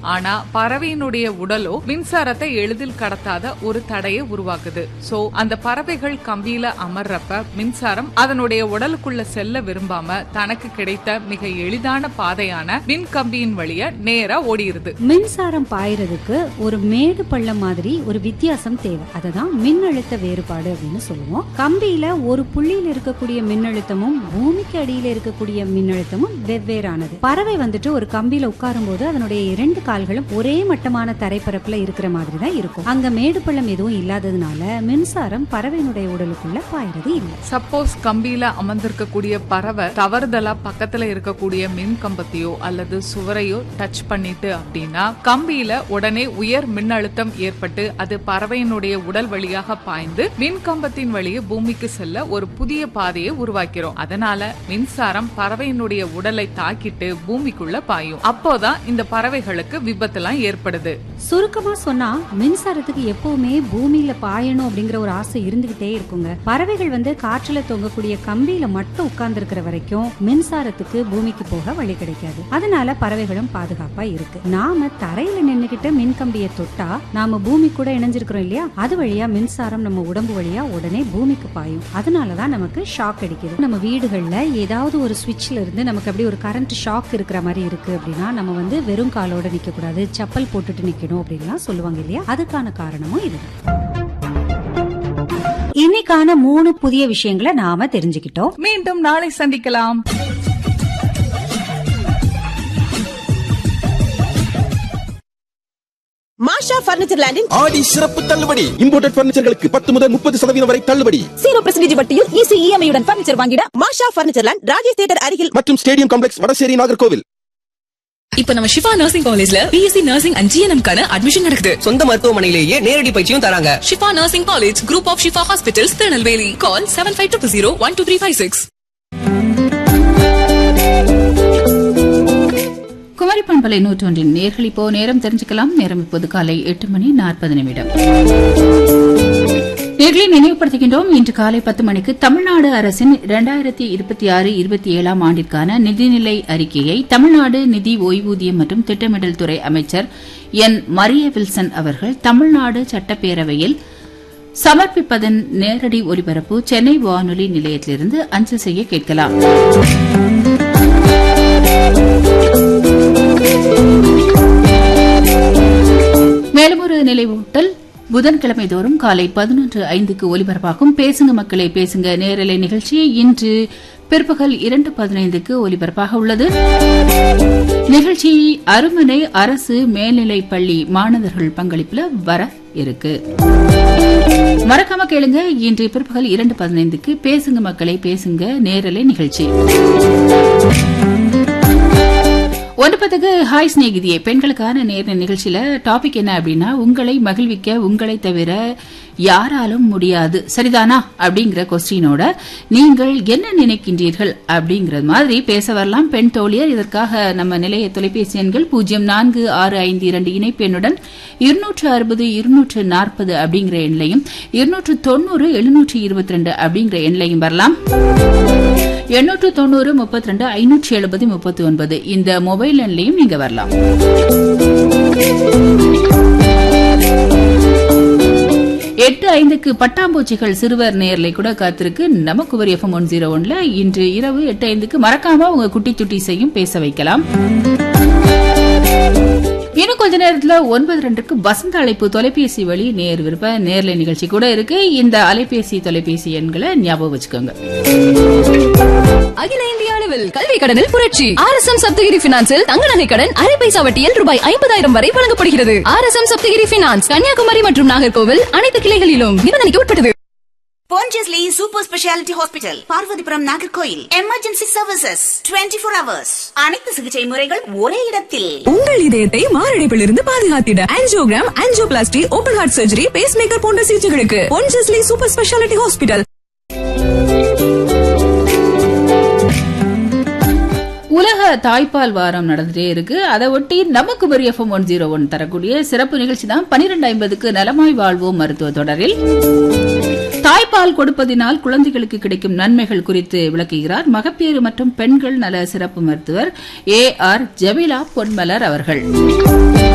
ஆனா பறவையினுடைய உடலோ மின்சாரத்தை எளிதில் கடத்தாத ஒரு தடையை உருவாக்குது சோ அந்த பறவைகள் கம்பியில அமர்றப்ப மின்சாரம் அதனுடைய உடலுக்குள்ள செல்ல விரும்பாம தனக்கு கிடைத்த மிக எளிதான பாதையான மின் கம்பியின் வழிய நேரா ஓடிடுது மின்சாரம் பாயறதுக்கு ஒரு மேடு பள்ளம் மாதிரி ஒரு வித்தியாசம் தேவை அததான் மின்னழுத்த வேறுபாடு அப்படின்னு சொல்லுவோம் கம்பியில ஒரு புள்ளியில் இருக்கக்கூடிய மின்னழுத்தமும் பூமிக்கு அடியில இருக்கக்கூடிய மின்னழுத்தமும் வெவ்வேறானது பறவை வந்துட்டு ஒரு கம்பியில உட்காரும் போது அதனுடைய இரண்டு கால்களும் ஒரே மட்டமான தரைப்பரப்புல இருக்கிற மாதிரி தான் இருக்கும் அங்க மேடு பள்ளம் எதுவும் இல்லாததுனால மின்சாரம் பறவையினுடைய உடலுக்குள்ள பாயறது இல்லை சப்போஸ் கம்பியில அமர்ந்திருக்கக்கூடிய பறவை தவறுதலா பக்கத்துல இருக்கக்கூடிய மின் கம்பத்தையோ அல்லது சுவரையோ டச் பண்ணிட்டு அப்படின்னா கம்பியில உடனே உயர் மின்னழுத்தம் ஏற்பட்டு அது பறவையினுடைய உடல் வழியாக பாய்ந்து மின் கம்பத்தின் வழியே பூமிக்கு செல்ல ஒரு புதிய பாதையை உருவாக்கிறோம் அதனால மின்சாரம் பறவையினுடைய உடலை தாக்கிட்டு பூமிக்குள்ள பாயும் அப்போதான் இந்த பறவைகளுக்கு விபத்துலாம் ஏற்படுது சுருக்கமா சொன்னா மின்சாரத்துக்கு எப்பவுமே பூமியில பாயணும் அப்படிங்கிற ஒரு ஆசை இருந்துகிட்டே இருக்குங்க பறவைகள் வந்து காற்றுல தொங்கக்கூடிய கம்பியில மட்டும் உட்கார்ந்து இருக்கிற வரைக்கும் மின்சாரத்துக்கு பூமிக்கு போக வழி கிடைக்காது அதனால பறவைகளும் பாதுகாப்பா இருக்கு நாம தரையில நின்னுகிட்ட மின் கம்பியை தொட்டா நாம பூமி கூட இணைஞ்சிருக்கிறோம் இல்லையா அது வழியா மின்சாரம் நம்ம உடம்பு வழியா உடனே பூமிக்கு பாயும் அதனாலதான் நமக்கு ஷாக் அடிக்குது நம்ம வீடுகள்ல ஏதாவது ஒரு சுவிட்ச்ல இருந்து நமக்கு அப்படி ஒரு கரண்ட் ஷாக் இருக்கிற மாதிரி இருக்கு அப்படின்னா நம்ம வந்து வெறும் காலோட நிக்க கூடாது செப்பல் போட்டுட்டு நிக்கணும் அப்படின்லாம் சொல்லுவாங்க இல்லையா அதுக்கான காரணமும் இதுதான் இன்னைக்கான மூணு புதிய விஷயங்களை நாம தெரிஞ்சுக்கிட்டோம் மீண்டும் நாளை சந்திக்கலாம் மாஷா பர்னிச்சர் லேண்டின் ஆடி சிறப்பு தள்ளுபடி இம்போர்ட்டட் பர்னிச்சர்களுக்கு பத்து முதல் முப்பது சதவீதம் வரை தள்ளுபடி ஜீரோ பர்சன்டேஜ் வட்டியில் ஈஸி இஎம்ஐயுடன் பர்னிச்சர் வாங்கிட Masha furniture land Rajesh theatre அருகில் மற்றும் ஸ்டேடியம் காம்ப்ளெக்ஸ் வடசேரி நாகர்கோவில் இப்ப நம்ம ஷிஃபா நர்சிங் காலேஜ்ல பிஎஸ்சி நர்சிங் அண்ட் ஜிஎன்எம் கான அட்மிஷன் நடக்குது சொந்த மருத்துவமனையிலேயே நேரடி பயிற்சியும் தராங்க Shifa nursing college group of Shifa hospitals Tirunelveli call seven five two zero one two three five six Kumari பண்பலை நூற்றொன்றின் நேர்கள் இப்போ நேரம் தெரிஞ்சுக்கலாம் நேரம் இப்போது காலை எட்டு மணி நாற்பது நிமிடம் நேர்களை நினைவுபடுத்துகின்றோம் இன்று காலை பத்து மணிக்கு தமிழ்நாடு அரசின் இரண்டாயிரத்தி இருபத்தி ஆறு இருபத்தி ஏழாம் ஆண்டிற்கான நிதிநிலை அறிக்கையை தமிழ்நாடு நிதி ஓய்வூதியம் மற்றும் திட்டமிடல் துறை அமைச்சர் என் மரிய வில்சன் அவர்கள் தமிழ்நாடு சட்டப்பேரவையில் சமர்ப்பிப்பதன் நேரடி ஒலிபரப்பு சென்னை வானொலி நிலையத்திலிருந்து அஞ்சல் செய்ய கேட்கலாம் மேலும் ஒரு நினைவூட்டல் புதன்கிழமை தோறும் காலை பதினொன்று ஐந்துக்கு ஒலிபரப்பாகும் பேசுங்க மக்களே பேசுங்க நேரலை நிகழ்ச்சி இன்று பிற்பகல் இரண்டு பதினைந்துக்கு ஒலிபரப்பாக உள்ளது நிகழ்ச்சி அருமனை அரசு மேல்நிலைப் பள்ளி மாணவர்கள் பங்களிப்புல வர இருக்கு மறக்காம கேளுங்க இன்று பிற்பகல் இரண்டு பதினைந்துக்கு பேசுங்க மக்களே பேசுங்க நேரலை நிகழ்ச்சி ஒன்பதுக்கு ஹாய் ஸ்நேகிதியே பெண்களுக்கான நேர நிகழ்ச்சியில டாபிக் என்ன அப்படின்னா உங்களை மகிழ்விக்க உங்களை தவிர யாராலும் முடியாது சரிதானா அப்படிங்கிற கொஸ்டினோட நீங்கள் என்ன நினைக்கின்றீர்கள் அப்படிங்கறது மாதிரி பேச வரலாம் பெண் தோழியர் இதற்காக நம்ம நிலைய தொலைபேசி எண்கள் பூஜ்ஜியம் நான்கு ஆறு ஐந்து இரண்டு இணைப்பெண்ணுடன் இருநூற்று அறுபது இருநூற்று நாற்பது அப்படிங்கிற எண்ணையும் இருநூற்று தொண்ணூறு எழுநூற்று இருபத்தி ரெண்டு அப்படிங்கிற எண்ணையும் வரலாம் எண்ணூற்று தொண்ணூறு முப்பத்தி ரெண்டு ஐநூற்றி எழுபது முப்பத்தி ஒன்பது இந்த மொபைல் எண்லையும் நீங்க வரலாம் எட்டு ஐந்துக்கு பட்டாம்பூச்சிகள் சிறுவர் நேர்லை கூட காத்திருக்கு நம்ம குவரி எஃப்எம் ஒன் ஜீரோ ஒன்ல இன்று இரவு எட்டு ஐந்துக்கு மறக்காம உங்க குட்டி துட்டி செய்யும் பேச வைக்கலாம் இன்னும் கொஞ்ச நேரத்துல ஒன்பது ரெண்டுக்கு வசந்த அழைப்பு தொலைபேசி வழி நேர் விருப்ப நேர்லை நிகழ்ச்சி கூட இருக்கு இந்த அலைபேசி தொலைபேசி எண்களை ஞாபகம் வச்சுக்கோங்க அகில இந்திய அளவில் கல்வி கடனில் புரட்சி ஆர் எஸ் எம் சப்தகிரி பினான்சில் தங்க நகை கடன் அரை பைசா வட்டியில் ரூபாய் ஐம்பதாயிரம் வரை வழங்கப்படுகிறது R S M Saptagiri finance Kanniyakumari மற்றும் நாகர்கோவில் அனைத்து கிளைகளிலும் நிபந்தனைக்கு உட்பட்டது Pondicherry Super Speciality Hospital, Parvathipuram Nagercoil emergency services 24 four hours அனைத்து சிகிச்சை முறைகள் ஒரே இடத்தில் உங்கள் இதயத்தை மாரடைப்பில் இருந்து பாதுகாத்திட angiogram angioplasty open heart surgery pacemaker போன்ற சிகிச்சைகளுக்கு பொன்ஜஸ்லி சூப்பர் ஸ்பெஷாலிட்டி ஹாஸ்பிட்டல் உலக தாய்ப்பால் வாரம் நடந்துட்டே இருக்கு அதை ஒட்டி நமக்கு பெரிய எஃப்எம் ஒன் ஜீரோ ஒன் தரக்கூடிய சிறப்பு நிகழ்ச்சி தான் பனிரெண்டு ஐம்பதுக்கு நலமாய் வாழ்வோம் மருத்துவ தொடரில் தாய்ப்பால் கொடுப்பதினால் குழந்தைகளுக்கு கிடைக்கும் நன்மைகள் குறித்து விளக்குகிறார் மகப்பேறு மற்றும் பெண்கள் நல சிறப்பு மருத்துவர் ஏ ஆர் ஜெமிலா பொன்மலர் அவர்கள்